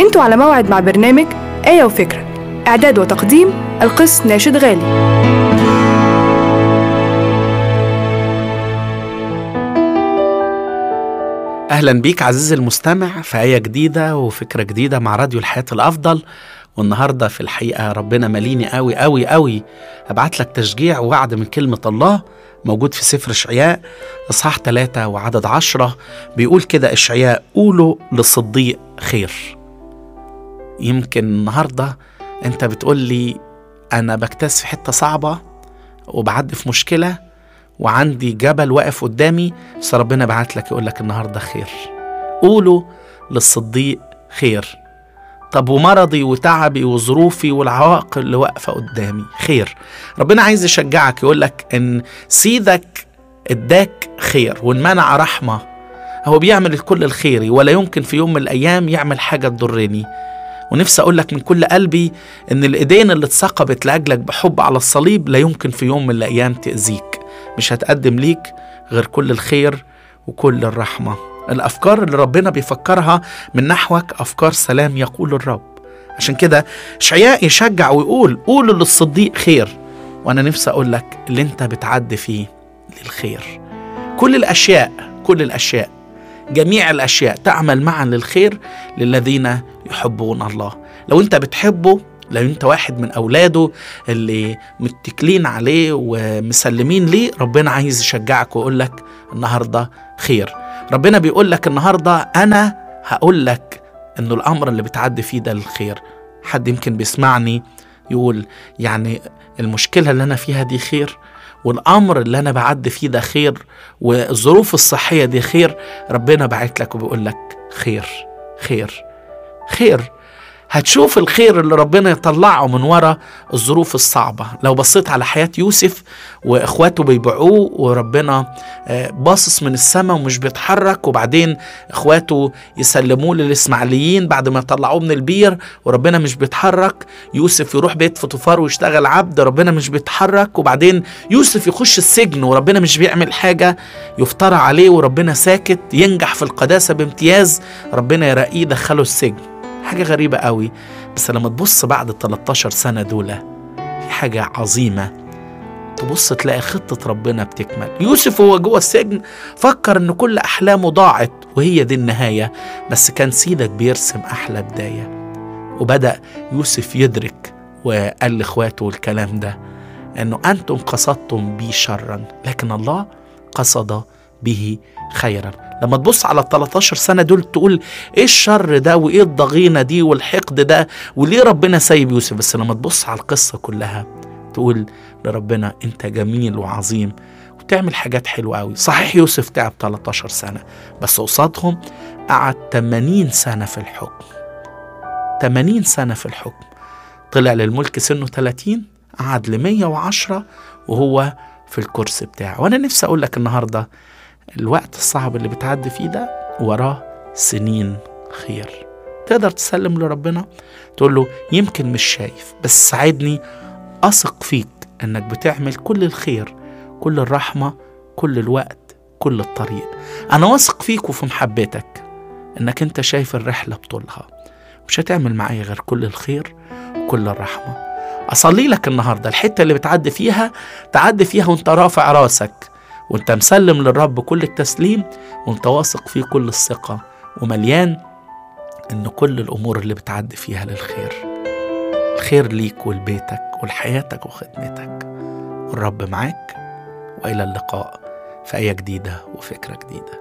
انتوا على موعد مع برنامج آية وفكرة إعداد وتقديم القس ناشد غالي اهلا بيك عزيزي المستمع في ايه جديده وفكره جديده مع راديو الحياه الافضل والنهارده في الحقيقه ربنا ماليني قوي قوي قوي ابعت لك تشجيع ووعد من كلمه الله موجود في سفر اشعياء اصحاح ثلاثة وعدد عشرة بيقول كده اشعياء قولوا للصديق خير يمكن النهارده انت بتقول لي انا بكتاز في حته صعبه وبعدي في مشكله وعندي جبل واقف قدامي بس ربنا بعت لك يقول لك النهارده خير قولوا للصديق خير طب ومرضي وتعبي وظروفي والعوائق اللي واقفه قدامي خير ربنا عايز يشجعك يقول لك ان سيدك اداك خير وان منع رحمه هو بيعمل الكل الخيري ولا يمكن في يوم من الايام يعمل حاجه تضرني ونفسي اقول لك من كل قلبي ان الايدين اللي اتثقبت لاجلك بحب على الصليب لا يمكن في يوم من الايام تاذيك مش هتقدم ليك غير كل الخير وكل الرحمة الأفكار اللي ربنا بيفكرها من نحوك أفكار سلام يقول الرب عشان كده شعياء يشجع ويقول قولوا للصديق خير وأنا نفسي أقول لك اللي أنت بتعدي فيه للخير كل الأشياء كل الأشياء جميع الأشياء تعمل معا للخير للذين يحبون الله لو أنت بتحبه لو انت واحد من اولاده اللي متكلين عليه ومسلمين ليه ربنا عايز يشجعك ويقول لك النهارده خير ربنا بيقول لك النهارده انا هقول لك انه الامر اللي بتعدي فيه ده الخير حد يمكن بيسمعني يقول يعني المشكله اللي انا فيها دي خير والامر اللي انا بعدي فيه ده خير والظروف الصحيه دي خير ربنا بعت لك وبيقول لك خير خير خير هتشوف الخير اللي ربنا يطلعه من ورا الظروف الصعبة لو بصيت على حياة يوسف وإخواته بيبيعوه وربنا باصص من السماء ومش بيتحرك وبعدين إخواته يسلموه للإسماعيليين بعد ما يطلعوه من البير وربنا مش بيتحرك يوسف يروح بيت فطوفار ويشتغل عبد ربنا مش بيتحرك وبعدين يوسف يخش السجن وربنا مش بيعمل حاجة يفترى عليه وربنا ساكت ينجح في القداسة بامتياز ربنا يرقيه يدخله السجن حاجة غريبة قوي بس لما تبص بعد ال 13 سنة دول في حاجة عظيمة تبص تلاقي خطة ربنا بتكمل يوسف وهو جوه السجن فكر ان كل احلامه ضاعت وهي دي النهاية بس كان سيدك بيرسم احلى بداية وبدأ يوسف يدرك وقال لاخواته الكلام ده انه انتم قصدتم بي شرا لكن الله قصد به خيرا لما تبص على ال 13 سنة دول تقول ايه الشر ده وايه الضغينة دي والحقد ده وليه ربنا سايب يوسف بس لما تبص على القصة كلها تقول لربنا انت جميل وعظيم وبتعمل حاجات حلوة قوي صحيح يوسف تعب 13 سنة بس قصادهم قعد 80 سنة في الحكم 80 سنة في الحكم طلع للملك سنه 30 قعد ل 110 وهو في الكرسي بتاعه وانا نفسي اقول لك النهارده الوقت الصعب اللي بتعدي فيه ده وراه سنين خير تقدر تسلم لربنا تقول له يمكن مش شايف بس ساعدني أثق فيك أنك بتعمل كل الخير كل الرحمة كل الوقت كل الطريق أنا واثق فيك وفي محبتك أنك أنت شايف الرحلة بطولها مش هتعمل معايا غير كل الخير وكل الرحمة أصلي لك النهاردة الحتة اللي بتعدي فيها تعدي فيها وانت رافع راسك وانت مسلم للرب كل التسليم وانت واثق فيه كل الثقة ومليان ان كل الامور اللي بتعدي فيها للخير الخير ليك ولبيتك ولحياتك وخدمتك والرب معاك والى اللقاء في ايه جديده وفكره جديده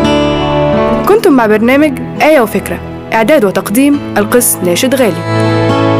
كنتم مع برنامج آية وفكرة إعداد وتقديم القس ناشد غالي